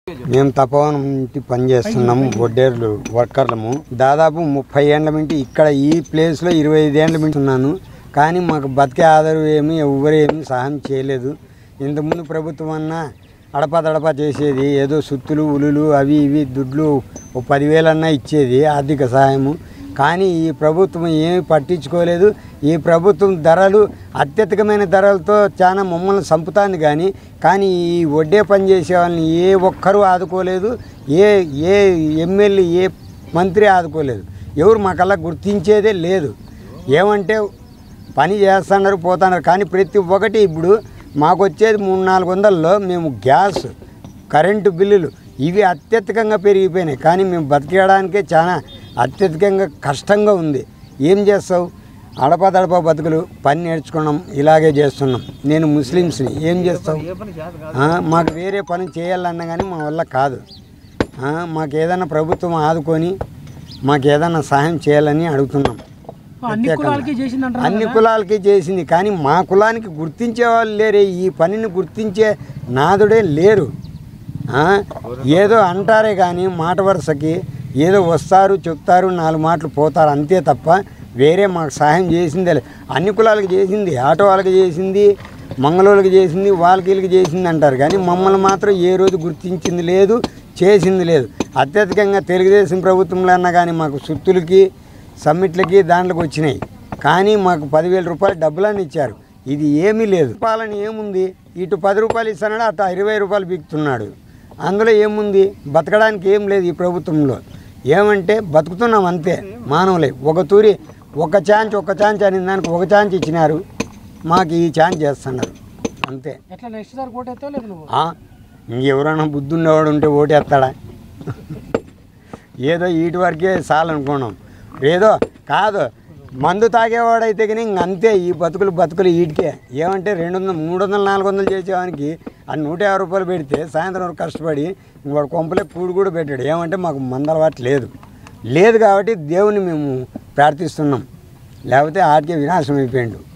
మేము తపోవనం ఇంటి పని చేస్తున్నాము వడ్డేర్లు వర్కర్లము దాదాపు ముప్పై ఏండ్ల మింటి ఇక్కడ ఈ ప్లేస్లో ఇరవై ఐదు ఏండ్ల మింటి ఉన్నాను కానీ మాకు బతికే ఆధారం ఏమి ఎవరు ఏమి సహాయం చేయలేదు ఇంతకుముందు ప్రభుత్వం అన్నా అడపా దడపా చేసేది ఏదో సుత్తులు ఉలులు అవి ఇవి దుడ్లు ఓ పదివేలన్నా ఇచ్చేది ఆర్థిక సహాయము కానీ ఈ ప్రభుత్వం ఏమి పట్టించుకోలేదు ఈ ప్రభుత్వం ధరలు అత్యధికమైన ధరలతో చాలా మమ్మల్ని చంపుతాంది కానీ కానీ ఈ వడ్డే పని చేసే వాళ్ళని ఏ ఒక్కరూ ఆదుకోలేదు ఏ ఏ ఎమ్మెల్యే ఏ మంత్రి ఆదుకోలేదు ఎవరు మాకల్లా గుర్తించేదే లేదు ఏమంటే పని చేస్తున్నారు పోతున్నారు కానీ ప్రతి ఒక్కటి ఇప్పుడు మాకు వచ్చేది మూడు నాలుగు వందల్లో మేము గ్యాస్ కరెంటు బిల్లులు ఇవి అత్యధికంగా పెరిగిపోయినాయి కానీ మేము బతికేయడానికే చాలా అత్యధికంగా కష్టంగా ఉంది ఏం చేస్తావు అడపదడప బతుకులు పని నేర్చుకున్నాం ఇలాగే చేస్తున్నాం నేను ముస్లిమ్స్ని ఏం చేస్తావు ఆ, మాకు వేరే పని చేయాలన్నా కానీ మా వల్ల కాదు ఆ, మాకు ఏదైనా ప్రభుత్వం ఆదుకొని మాకు ఏదైనా సహాయం చేయాలని అడుగుతున్నాం అన్ని కులాలకి చేసిందంటారు అన్ని కులాలకి చేసింది కానీ మా కులానికి గుర్తించే వాళ్ళు లేరే ఈ పనిని గుర్తించే నాదుడే లేరు ఆ? ఏదో అంటారే కానీ మాట వరుసకి ఏదో వస్తారు చెప్తారు నాలుగు మాటలు పోతారు అంతే తప్ప వేరే మాకు సహాయం చేసిందే లేదు అన్ని కులాలకి చేసింది ఆటో వాళ్ళకి చేసింది మంగళూరుకి చేసింది వాళ్ళకి వీళ్ళకి చేసింది అంటారు కానీ మమ్మల్ని మాత్రం ఏ రోజు గుర్తించింది లేదు చేసింది లేదు అత్యధికంగా తెలుగుదేశం ప్రభుత్వంలో అన్నా కానీ మాకు సుత్తులకి సమ్మిట్లకి దాంట్లోకి వచ్చినాయి కానీ మాకు పదివేల రూపాయలు డబ్బులని ఇచ్చారు ఇది ఏమీ లేదు పాలన ఏముంది ఇటు పది రూపాయలు ఇస్తున్నాడు అటు ఇరవై రూపాయలు బిగుతున్నాడు అందులో ఏముంది బతకడానికి ఏం లేదు ఈ ప్రభుత్వంలో ఏమంటే బతుకుతున్నాం అంతే మానవులే ఒక తూరి ఒక ఛాన్స్ ఒక ఛాన్స్ అని దానికి ఒక ఛాన్స్ ఇచ్చినారు మాకు ఈ ఛాన్స్ చేస్తున్నారు అంతే ఎట్లా నెక్స్ట్ సార్ కోటేస్తావు లేదు నువ్వు ఆ, ఇంకెవరైనా బుద్ధి ఉన్నవాడు ఉంటే ఓటేస్తాడా ఏదో వీటి వరకే చాలనుకున్నాం ఏదో కాదు మందు తాగేవాడైతే కానీ ఇంక అంతే ఈ బతుకులు బతుకులు వీటికే ఏమంటే రెండు వందలు మూడు వందలు నాలుగు వందలు చేసేవానికి అది నూట యాభై రూపాయలు పెడితే సాయంత్రం వరకు కష్టపడి ఇంక వాడు కొంపలే కూడు కూడా పెట్టాడు ఏమంటే మాకు మందలవాటు లేదు లేదు కాబట్టి దేవుని మేము ప్రార్థిస్తున్నాం లేకపోతే ఆటికే వినాశం అయిపోయిండు